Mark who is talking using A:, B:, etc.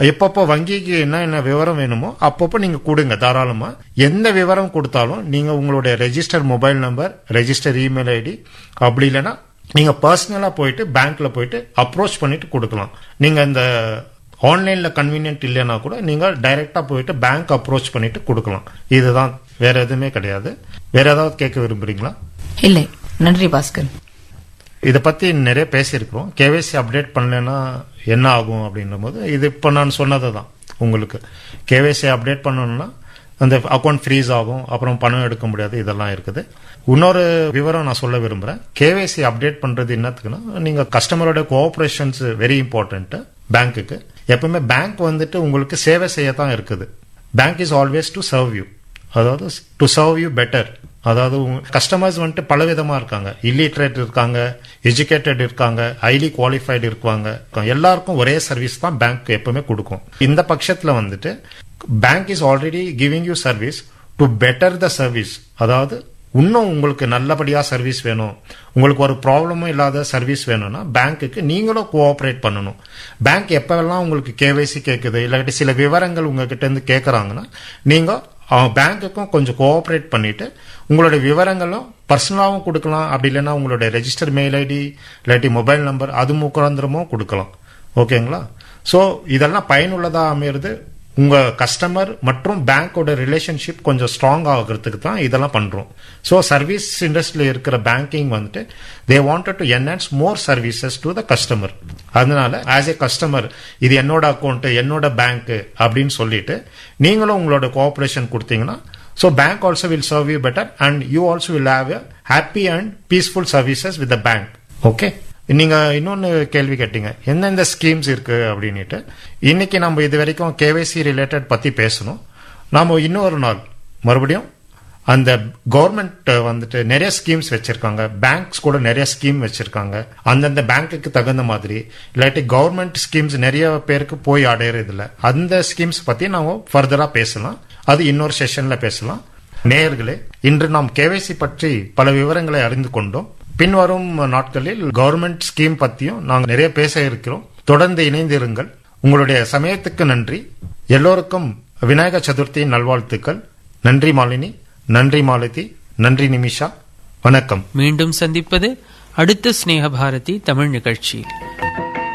A: எப்பப்போ வங்கிக்கு என்ன என்ன விவரம் வேணுமோ அப்பப்போ நீங்க கொடுங்க தாராளமா எந்த விவரம் கொடுத்தாலும் நீங்க உங்களுடைய register mobile number register email ID அப்படி இல்லைன்னா நீங்க பர்சனலா போயிட்டு பேங்க்ல போயிட்டு அப்ரோச் பண்ணிட்டு கொடுக்கலாம் நீங்க இந்த ஆன்லைன்ல கன்வீனியன்ட் இல்லைன்னா கூட நீங்க டைரக்டா போயிட்டு பேங்க் அப்ரோச் பண்ணிட்டு கொடுக்கலாம் இதுதான் வேற எதுவுமே கிடையாது வேற ஏதாவது கேட்க விரும்புறீங்களா
B: இல்லை நன்றி பாஸ்கர்
A: இதை பத்தி நிறைய பேசியிருக்கிறோம் கேவைசி அப்டேட் பண்ணலைன்னா என்ன ஆகும் அப்படின்ற போது இது இப்போ நான் சொன்னது தான் உங்களுக்கு கேவைசி அப்டேட் பண்ணணும்னா அந்த அக்கௌண்ட் ஃப்ரீஸ் ஆகும் அப்புறம் பணம் எடுக்க முடியாது இதெல்லாம் இருக்குது இன்னொரு விவரம் நான் சொல்ல விரும்புறேன் கேவைசி அப்டேட் பண்றது என்னத்துக்குன்னா நீங்க கஸ்டமரோட கோஆபரேஷன்ஸ் வெரி இம்பார்ட்டன்ட் பேங்க்குக்கு எப்பவுமே பேங்க் வந்துட்டு உங்களுக்கு சேவை செய்ய தான் இருக்குது bank is always to serve you அதாவது டு சர்வ் யூ பெட்டர் அதாவது கஸ்டமர்ஸ் வந்துட்டு பல விதமா இருக்காங்க இல்லிட்ரேட் இருக்காங்க எஜுகேட்டட் இருக்காங்க ஹைலி குவாலிஃபைடு இருக்காங்க எல்லாருக்கும் ஒரே சர்வீஸ் தான் பேங்க் எப்பவுமே கொடுக்கும் இந்த பட்சத்துல வந்துட்டு bank is already giving you service to better the service அதாவது இன்னும் உங்களுக்கு நல்லபடியா சர்வீஸ் வேணும் உங்களுக்கு ஒரு ப்ராப்ளமும் இல்லாத சர்வீஸ் வேணும்னா பேங்க்குக்கு நீங்களும் கோஆப்ரேட் பண்ணணும் பேங்க் எப்பவெல்லாம் உங்களுக்கு கேவைசி கேட்குது இல்லாட்டி சில விவரங்கள் உங்ககிட்ட இருந்து கேட்கறாங்கன்னா நீங்க பேங்க்குக்கும் கொஞ்சம் கோஆப்ரேட் பண்ணிட்டு உங்களுடைய விவரங்களும் பர்சனலாகவும் கொடுக்கலாம் அப்படி இல்லைன்னா உங்களுடைய ரெஜிஸ்டர் மெயில் ஐடி இல்லாட்டி மொபைல் நம்பர் அது முக்காந்திரமும் கொடுக்கலாம் ஓகேங்களா ஸோ இதெல்லாம் பயனுள்ளதா அமையிறது உங்க கஸ்டமர் மற்றும் பேங்கோட ரிலேஷன்ஷிப் கொஞ்சம் ஸ்ட்ராங் ஆகிறதுக்கு தான் இதெல்லாம் பண்றோம் ஸோ சர்வீஸ் இண்டஸ்ட்ரியில் இருக்கிற பேங்கிங் வந்துட்டு they wanted to enhance more services to the customer அதனால ஆஸ் ஏ கஸ்டமர் இது என்னோட அக்கௌண்ட் என்னோட பேங்க் அப்படின்னு சொல்லிட்டு நீங்களும் உங்களோட கோஆபரேஷன் கொடுத்தீங்கன்னா so bank also will serve you better and you also will have happy and peaceful services with the bank okay நீங்க இன்னொன்னு கேள்வி கேட்டீங்க எந்தெந்த ஸ்கீம்ஸ் இருக்கு அப்படின்னுட்டு இன்னைக்கு நம்ம இது வரைக்கும் கேவைசி ரிலேட்டட் பத்தி பேசணும் நாம இன்னொரு நாள் மறுபடியும் அந்த கவர்மெண்ட் வந்துட்டு நிறைய ஸ்கீம்ஸ் வச்சிருக்காங்க பேங்க்ஸ் கூட நிறைய ஸ்கீம் வச்சிருக்காங்க அந்தந்த பேங்க்குக்கு தகுந்த மாதிரி இல்லாட்டி கவர்மெண்ட் ஸ்கீம்ஸ் நிறைய பேருக்கு போய் அடையிறது இல்ல அந்த ஸ்கீம்ஸ் பத்தி நாம ஃபர்தரா பேசலாம் அது இன்னொரு செஷன்ல பேசலாம் நேயர்களே இன்று நாம் கேவைசி பற்றி பல விவரங்களை அறிந்து கொண்டோம் பின்வரும் நாட்களில் கவர்மெண்ட் ஸ்கீம் பத்தியும் நாங்கள் நிறைய பேச இருக்கிறோம் தொடர்ந்து இணைந்திருங்கள் உங்களுடைய சமயத்துக்கு நன்றி எல்லோருக்கும் விநாயக சதுர்த்தி நல்வாழ்த்துக்கள் நன்றி மாலினி நன்றி மாலதி நன்றி நிமிஷா வணக்கம்
C: மீண்டும் சந்திப்பது அடுத்த ஸ்நேக பாரதி தமிழ் நிகழ்ச்சி